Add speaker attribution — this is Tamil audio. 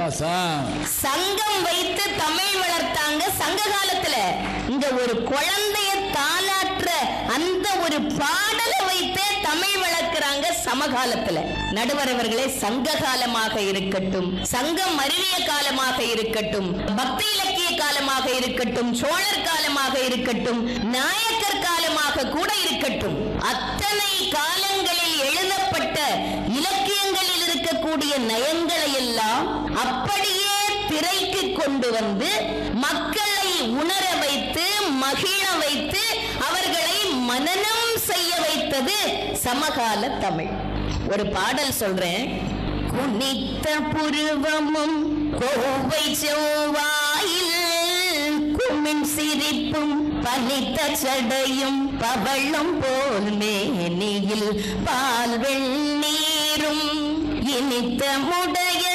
Speaker 1: சந்தோஷம்
Speaker 2: சங்கம் வைத்து தமிழ் வளர்த்தாங்க சங்க காலத்துல இங்க ஒரு குழந்தைய தாலாற்ற அந்த ஒரு பாடலை வைத்தே தமிழ் வளர்க்கிறாங்க சமகாலத்துல நடுவர் அவர்களே சங்க காலமாக இருக்கட்டும் சங்கம் மருவிய காலமாக இருக்கட்டும் பக்தி இலக்கிய காலமாக இருக்கட்டும் சோழர் காலமாக இருக்கட்டும் நாயக்கர் காலமாக கூட இருக்கட்டும் அத்தனை காலங்களில் எழுதப்பட்ட இலக்கியங்களில் இருக்கக்கூடிய நயங்களை எல்லாம் அப்படியே திரைக்கு கொண்டு வந்து மக்களை உணர வைத்து மகிழ வைத்து அவர்களை மனனம் செய்ய வைத்தது சமகால தமிழ் ஒரு பாடல் சொல்றேன் குனித்த புருவமும் கோவை செவ்வாயில் குமின் சிரிப்பும் பனித்த சடையும் பவளம் போல் மேனியில் பால் வெண்ணீரும் இனித்த முடைய